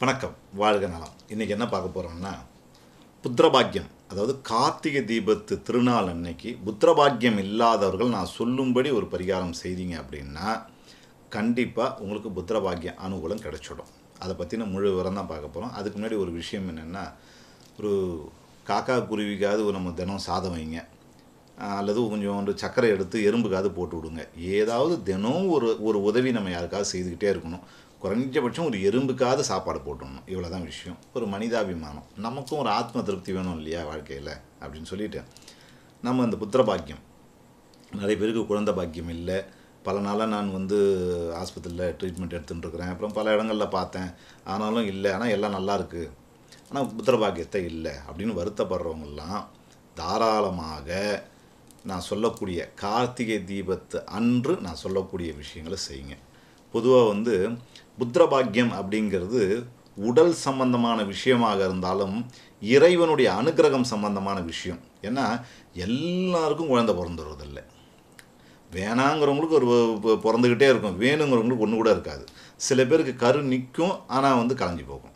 வணக்கம் வாழ்க நலம் இன்றைக்கி என்ன பார்க்க போகிறோம்னா புத்திரபாக்கியம் அதாவது கார்த்திகை தீபத்து திருநாள் அன்னைக்கு புத்திரபாக்கியம் இல்லாதவர்கள் நான் சொல்லும்படி ஒரு பரிகாரம் செய்தீங்க அப்படின்னா கண்டிப்பாக உங்களுக்கு புத்திரபாக்கியம் அனுகூலம் கிடைச்சிடும் அதை பற்றின முழு விவரம் தான் பார்க்க போகிறோம் அதுக்கு முன்னாடி ஒரு விஷயம் என்னென்னா ஒரு காக்கா குருவிக்காவது நம்ம தினம் சாதம் வைங்க ஆஹ் அல்லது கொஞ்சம் ஒரு சர்க்கரை எடுத்து எறும்புக்காவது போட்டு விடுங்க ஏதாவது தினம் ஒரு ஒரு உதவி நம்ம யாருக்காவது செய்துக்கிட்டே இருக்கணும் குறைஞ்சபட்சம் ஒரு எறும்புக்காவது சாப்பாடு போட்டுடணும் இவ்வளோ தான் விஷயம் ஒரு மனிதாபிமானம் நமக்கும் ஒரு ஆத்ம திருப்தி வேணும் இல்லையா வாழ்க்கையில் அப்படின்னு சொல்லிட்டு நம்ம அந்த புத்திர பாக்கியம் நிறைய பேருக்கு குழந்தை பாக்கியம் இல்லை பல நாளாக நான் வந்து ஆஸ்பத்திரியில் ட்ரீட்மெண்ட் எடுத்துகிட்டு இருக்கிறேன் அப்புறம் பல இடங்களில் பார்த்தேன் ஆனாலும் இல்லை ஆனால் எல்லாம் நல்லா இருக்குது ஆனால் புத்திர பாக்கியத்தை இல்லை அப்படின்னு வருத்தப்படுறவங்கெல்லாம் தாராளமாக நான் சொல்லக்கூடிய கார்த்திகை தீபத்து அன்று நான் சொல்லக்கூடிய விஷயங்களை செய்யுங்க பொதுவாக வந்து புத்திர பாக்கியம் அப்படிங்கிறது உடல் சம்பந்தமான விஷயமாக இருந்தாலும் இறைவனுடைய அனுக்கிரகம் சம்பந்தமான விஷயம் ஏன்னா எல்லாருக்கும் குழந்தை பிறந்துடுறதில்லை வேணாங்கிறவங்களுக்கு ஒரு ப- பிறந்துக்கிட்டே இருக்கும் வேணுங்கிறவங்களுக்கு ஒன்று கூட இருக்காது சில பேருக்கு கரு நிற்கும் ஆனால் வந்து கலைஞ்சு போகும்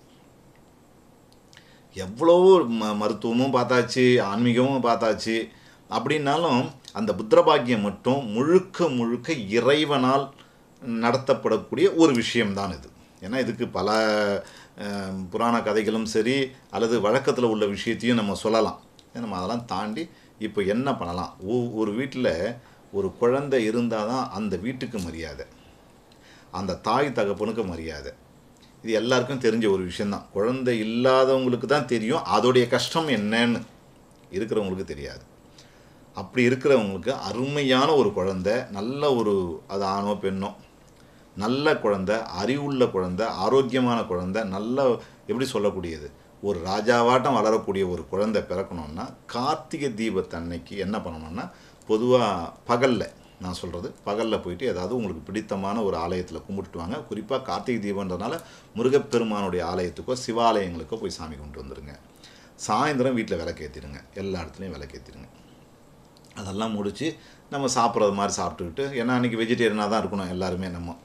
எவ்வளவோ ம மருத்துவமும் பார்த்தாச்சு ஆன்மீகமும் பார்த்தாச்சு அப்படின்னாலும் அந்த புத்திரபாக்கியம் மட்டும் முழுக்க முழுக்க இறைவனால் நடத்தப்படக்கூடிய ஒரு விஷயம்தான் இது ஏன்னா இதுக்கு பல அஹ், புராண கதைகளும் சரி அல்லது வழக்கத்தில் உள்ள விஷயத்தையும் நம்ம சொல்லலாம் நம்ம அதெல்லாம் தாண்டி இப்போ என்ன பண்ணலாம் ஒ- ஒரு வீட்டில் ஒரு குழந்தை இருந்தால் தான் அந்த வீட்டுக்கு மரியாதை அந்த தாய் தகப்பனுக்கு மரியாதை இது எல்லாருக்கும் தெரிஞ்ச ஒரு விஷயந்தான் குழந்தை இல்லாதவங்களுக்கு தான் தெரியும் அதோடைய கஷ்டம் என்னன்னு இருக்கிறவங்களுக்கு தெரியாது அப்படி இருக்கிறவங்களுக்கு அருமையான ஒரு குழந்தை நல்ல ஒரு அது ஆணோ பெண்ணோ நல்ல குழந்தை அறிவுள்ள குழந்தை ஆரோக்கியமான குழந்தை நல்ல எப்படி சொல்லக்கூடியது ஒரு ராஜாவாட்டம் வளரக்கூடிய ஒரு குழந்தை பிறக்கணும்னா கார்த்திகை தீபத்தன்னைக்கு என்ன பண்ணணும்னா பொதுவாக பகலில் நான் சொல்கிறது பகலில் போயிட்டு ஏதாவது உங்களுக்கு பிடித்தமான ஒரு ஆலயத்தில் கும்பிட்டுட்டு வாங்க குறிப்பாக கார்த்திகை தீபன்றனால முருகப்பெருமானுடைய ஆலயத்துக்கோ சிவாலயங்களுக்கோ போய் சாமி கொண்டு வந்துடுங்க சாயந்தரம் வீட்டில் விளக்கேற்றிடுங்க எல்லா இடத்துலையும் விளக்கேற்றிடுங்க அதெல்லாம் முடித்து நம்ம சாப்பிட்றது மாதிரி சாப்பிட்டுக்கிட்டு ஏன்னா அன்றைக்கி வெஜிடேரியனாக தான் இருக்கணும் எல்லாருமே நம்ம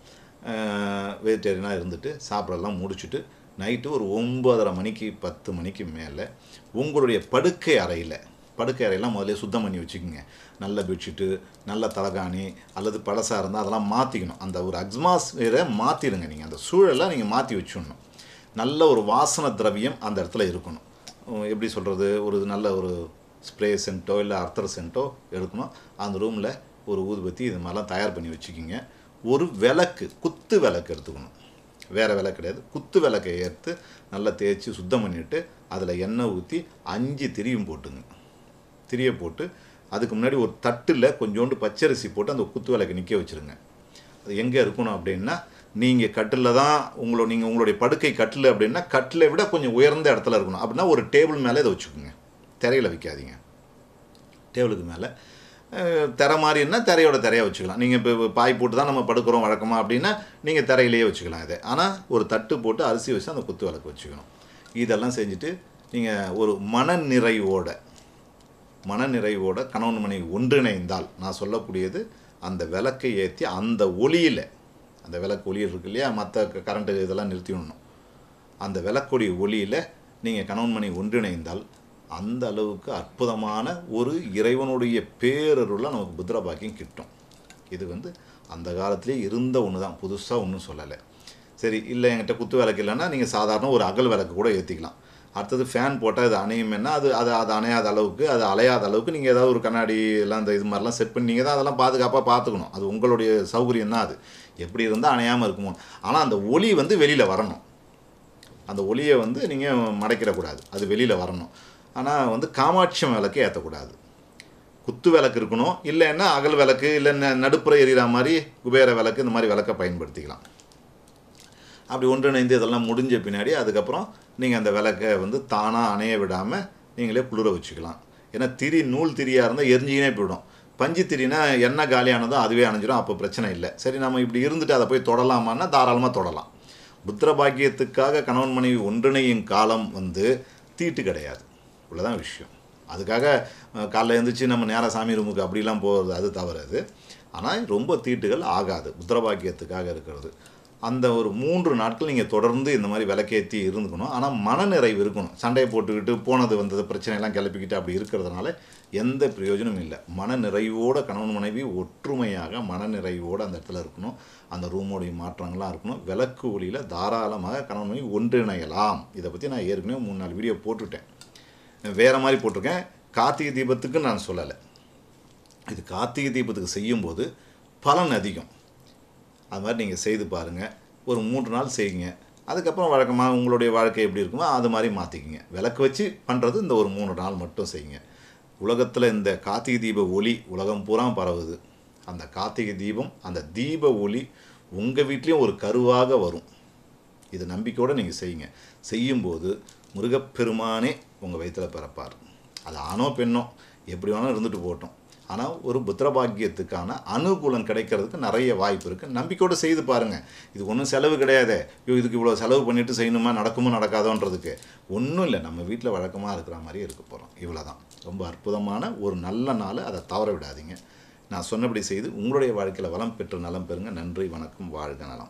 வெஜிடேரியனாக இருந்துட்டு சாப்பிட்றதெல்லாம் முடிச்சுட்டு நைட்டு ஒரு ஒம்பதரை மணிக்கு பத்து மணிக்கு மேலே உங்களுடைய படுக்கை அறையில் படுக்கை அறையெல்லாம் முதல்ல சுத்தம் பண்ணி வச்சுக்கோங்க நல்ல பெட்ஷீட்டு நல்ல தலகாணி அல்லது பழசாக இருந்தால் அதெல்லாம் மாற்றிக்கணும் அந்த ஒரு அட்மாஸ்பியரை மாற்றிடுங்க நீங்கள் அந்த சூழலை நீங்கள் மாற்றி வச்சிடணும் நல்ல ஒரு வாசன திரவியம் அந்த இடத்துல இருக்கணும் உம், எப்படி சொல்கிறது ஒரு நல்ல ஒரு ஸ்ப்ரே சென்ட்டோ இல்லை அர்த்தர் சென்ட்டோ எடுக்கணும் அந்த ரூமில் ஒரு ஊதுபத்தி இது மாதிரிலாம் தயார் பண்ணி வச்சுக்கிங்க ஒரு விளக்கு குத்து விளக்கு எடுத்துக்கணும் வேறு விளக்கு கிடையாது குத்து விளக்கை ஏற்று நல்லா தேய்ச்சி சுத்தம் பண்ணிவிட்டு அதில் எண்ணெய் ஊற்றி அஞ்சு திரியும் போட்டுங்க திரியை போட்டு அதுக்கு முன்னாடி ஒரு தட்டில் கொஞ்சோண்டு பச்சரிசி போட்டு அந்த குத்து விளக்கை நிற்க வச்சுருங்க அது எங்கே இருக்கணும் அப்படின்னா நீங்கள் கட்டில் தான் உங்களோட நீங்கள் உங்களுடைய படுக்கை கட்டில் அப்படின்னா கட்டிலை விட கொஞ்சம் உயர்ந்த இடத்துல இருக்கணும் அப்படின்னா ஒரு டேபிள் மேலே இதை வச்சுக்கோங்க திரையில் வைக்காதீங்க டேபிளுக்கு மேலே திரை மாதிரின்னா திரையோட திரையை வச்சுக்கலாம் நீங்கள் இப்போ பாய் போட்டு தான் நம்ம படுக்கிறோம் வழக்கமாக அப்படின்னா நீங்கள் திரையிலேயே வச்சுக்கலாம் இதை ஆனால் ஒரு தட்டு போட்டு அரிசி வச்சு அந்த குத்து விளக்கு வச்சுக்கணும் இதெல்லாம் செஞ்சுட்டு நீங்கள் ஒரு மனநிறைவோட மனநிறைவோட கணவன் மனைவி ஒன்றிணைந்தால் நான் சொல்லக்கூடியது அந்த விளக்கை ஏற்றி அந்த ஒளியில் அந்த விளக்கு ஒளி இருக்கு இல்லையா மற்ற கரண்ட்டு இதெல்லாம் நிறுத்திடணும் அந்த விளக்குடைய ஒளியில் நீங்கள் கணவன் மனைவி ஒன்றிணைந்தால் அந்த அளவுக்கு அற்புதமான ஒரு இறைவனுடைய பேரருளை நமக்கு புத்திர பாக்கியம் கிட்டும் இது வந்து அந்த காலத்திலே இருந்த ஒன்று தான் புதுசாக ஒன்றும் சொல்லலை சரி இல்லை என்கிட்ட குத்து விளக்கு இல்லைன்னா நீங்கள் சாதாரண ஒரு அகல் விளக்கு கூட ஏற்றிக்கலாம் அடுத்தது ஃபேன் போட்டால் இது அணையுமென்னா அது அது அது அணையாத அளவுக்கு அது அலையாத அளவுக்கு நீங்கள் ஏதாவது ஒரு கண்ணாடி எல்லாம் இந்த இது மாதிரிலாம் செட் பண்ணி நீங்கள் தான் அதெல்லாம் பாதுகாப்பாக பார்த்துக்கணும் அது உங்களுடைய சௌகரியம் தான் அது எப்படி இருந்தால் அணையாமல் இருக்குமோ ஆனால் அந்த ஒளி வந்து வெளியில் வரணும் அந்த ஒளியை வந்து நீங்கள் மடைக்கிடக்கூடாது அது வெளியில் வரணும் ஆனால் வந்து காமாட்சியம் விளக்கு ஏற்றக்கூடாது குத்து விளக்கு இருக்கணும் இல்லைன்னா அகல் விளக்கு இல்லை ந- நடுப்புற எரியிற மாதிரி குபேர விளக்கு இந்த மாதிரி விளக்கை பயன்படுத்திக்கலாம் அப்படி ஒன்றிணைந்து இதெல்லாம் முடிஞ்ச பின்னாடி அதுக்கப்புறம் நீங்கள் அந்த விளக்கை வந்து தானாக அணைய விடாமல் நீங்களே குளிர வச்சுக்கலாம் ஏன்னா திரி நூல் திரியாக இருந்தால் எரிஞ்சிக்கினே போயிடும் பஞ்சு திரினா எண்ணெய் காலியானதோ அதுவே அணைஞ்சிடும் அப்போ பிரச்சனை இல்லை சரி நம்ம இப்படி இருந்துட்டு அதை போய் தொடலாமான்னா தாராளமாக தொடலாம் புத்திர பாக்கியத்துக்காக கணவன் மனைவி ஒன்றிணையும் காலம் வந்து தீட்டு கிடையாது இவ்வளோதான் விஷயம் அதுக்காக அஹ், காலைல எழுந்திரிச்சு நம்ம நேராக சாமி ரூமுக்கு அப்படிலாம் போகிறது அது தவறு அது ஆனால் ரொம்ப தீட்டுகள் ஆகாது புத்திர பாக்கியத்துக்காக இருக்கிறது அந்த ஒரு மூன்று நாட்கள் நீங்கள் தொடர்ந்து இந்த மாதிரி விளக்கேற்றி இருந்துக்கணும் ஆனால் மனநிறைவு இருக்கணும் சண்டையை போட்டுக்கிட்டு போனது வந்தது பிரச்சனையெல்லாம் கிளப்பிக்கிட்டு அப்படி இருக்கிறதுனால எந்த பிரயோஜனமும் இல்லை மனநிறைவோட கணவன் மனைவி ஒற்றுமையாக மனநிறைவோடு அந்த இடத்துல இருக்கணும் அந்த ரூமோடைய மாற்றங்கள்லாம் இருக்கணும் விளக்கு ஒளியில் தாராளமாக கணவன் மனைவி ஒன்றிணையலாம் இதை பற்றி நான் ஏற்கனவே மூணு நாலு வீடியோ போட்டுவிட்டேன் வேறு மாதிரி போட்டிருக்கேன் கார்த்திகை தீபத்துக்கு நான் சொல்லலை இது கார்த்திகை தீபத்துக்கு செய்யும்போது பலன் அதிகம் அது மாதிரி நீங்கள் செய்து பாருங்கள் ஒரு மூன்று நாள் செய்யுங்க அதுக்கப்புறம் வழக்கமாக உங்களுடைய வாழ்க்கை எப்படி இருக்குமோ அது மாதிரி மாற்றிக்கிங்க விளக்கு வச்சு பண்ணுறது இந்த ஒரு மூணு நாள் மட்டும் செய்யுங்க உலகத்தில் இந்த கார்த்திகை தீப ஒளி உலகம் பூரா பரவுது அந்த கார்த்திகை தீபம் அந்த தீப ஒளி உங்கள் வீட்லேயும் ஒரு கருவாக வரும் இது நம்பிக்கையோடு நீங்கள் செய்யுங்க செய்யும்போது முருகப்பெருமானே உங்கள் வயிற்றில் பிறப்பார் அது ஆணோ பெண்ணோ எப்படி வேணாலும் இருந்துட்டு போகட்டும் ஆனால் ஒரு புத்திரபாக்கியத்துக்கான அனுகூலம் கிடைக்கிறதுக்கு நிறைய வாய்ப்பு இருக்குது நம்பிக்கையோடு செய்து பாருங்கள் இது ஒன்றும் செலவு கிடையாதே ஐயோ இதுக்கு இவ்வளோ செலவு பண்ணிவிட்டு செய்யணுமா நடக்குமோ நடக்காதோன்றதுக்கு ஒன்றும் இல்லை நம்ம வீட்டில் வழக்கமாக இருக்கிற மாதிரி இருக்க போகிறோம் இவ்வளோ தான் ரொம்ப அற்புதமான ஒரு நல்ல நாள் அதை தவற விடாதீங்க நான் சொன்னபடி செய்து உங்களுடைய வாழ்க்கையில் வளம் பெற்று நலம் பெறுங்க நன்றி வணக்கம் வாழ்க நலம்